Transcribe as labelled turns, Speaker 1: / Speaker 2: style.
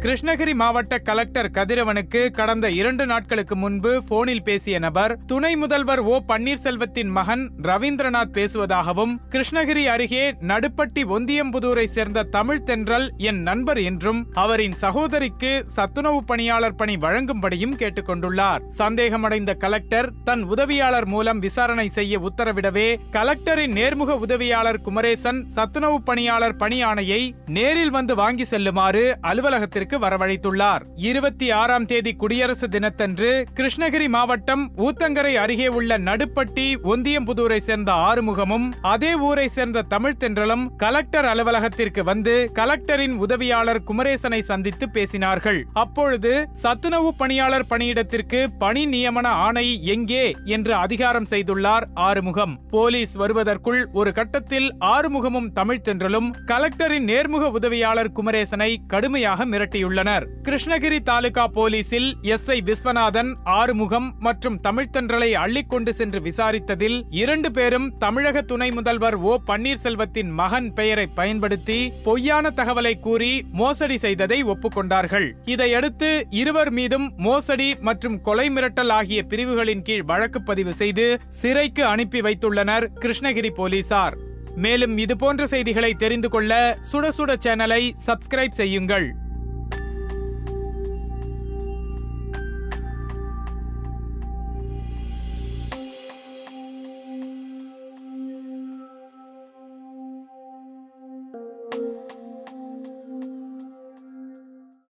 Speaker 1: கிருஷ்ணகிரி மாவட்ட கலெக்டர் கதிரவனுக்கு கடந்த இரண்டு நாட்களுக்கு முன்பு போனில் பேசிய நபர் துணை முதல்வர் ஓ பன்னீர்செல்வத்தின் மகன் ரவீந்திரநாத் பேசுவதாகவும் கிருஷ்ணகிரி அருகே நடுப்பட்டி ஒந்தியம்புதூரை சேர்ந்த தமிழ் தென்றல் என் நண்பர் என்றும் அவரின் சகோதரிக்கு சத்துணவு பணியாளர் பணி வழங்கும்படியும் கேட்டுக்கொண்டுள்ளார் சந்தேகமடைந்த கலெக்டர் தன் உதவியாளர் மூலம் விசாரணை செய்ய உத்தரவிடவே கலெக்டரின் நேர்முக உதவியாளர் குமரேசன் சத்துணவு பணியாளர் பணி ஆணையை நேரில் வந்து வாங்கி செல்லுமாறு அலுவலகத்திற்கு வரவழைத்துள்ளார் இருபத்தி ஆறாம் தேதி குடியரசு தினத்தன்று கிருஷ்ணகிரி மாவட்டம் ஊத்தங்கரை அருகே உள்ள நடுப்பட்டி ஒந்தியம்புதூரை சேர்ந்த ஆறுமுகமும் அதே ஊரை சேர்ந்த தமிழ் தென்றலும் கலெக்டர் அலுவலகத்திற்கு வந்து கலெக்டரின் உதவியாளர் குமரேசனை சந்தித்து பேசினார்கள் அப்பொழுது சத்துணவு பணியாளர் பணியிடத்திற்கு பணி நியமன ஆணை எங்கே என்று அதிகாரம் செய்துள்ளார் ஆறுமுகம் போலீஸ் வருவதற்குள் ஒரு கட்டத்தில் ஆறுமுகமும் தமிழ் தென்றலும் கலெக்டரின் நேர்முக உதவியாளர் குமரேசனை கடுமையாக மிரட்டியுள்ளனர் கிருஷ்ணகிரி தாலுகா போலீசில் எஸ் ஐ விஸ்வநாதன் ஆறுமுகம் மற்றும் தமிழ்த்தன்றலை அள்ளிக்கொண்டு சென்று விசாரித்ததில் இரண்டு பேரும் தமிழக துணை முதல்வர் ஓ பன்னீர்செல்வத்தின் மகன் பெயரை பயன்படுத்தி பொய்யான தகவலை கூறி மோசடி செய்ததை ஒப்புக்கொண்டார்கள் இதையடுத்து இருவர் மீதும் மோசடி மற்றும் கொலை மிரட்டல் ஆகிய பிரிவுகளின் கீழ் வழக்கு பதிவு செய்து சிறைக்கு அனுப்பி வைத்துள்ளனர் கிருஷ்ணகிரி போலீசார் மேலும் இதுபோன்ற செய்திகளை தெரிந்து கொள்ள சுட சுட சேனலை சப்ஸ்கிரைப் செய்யுங்கள்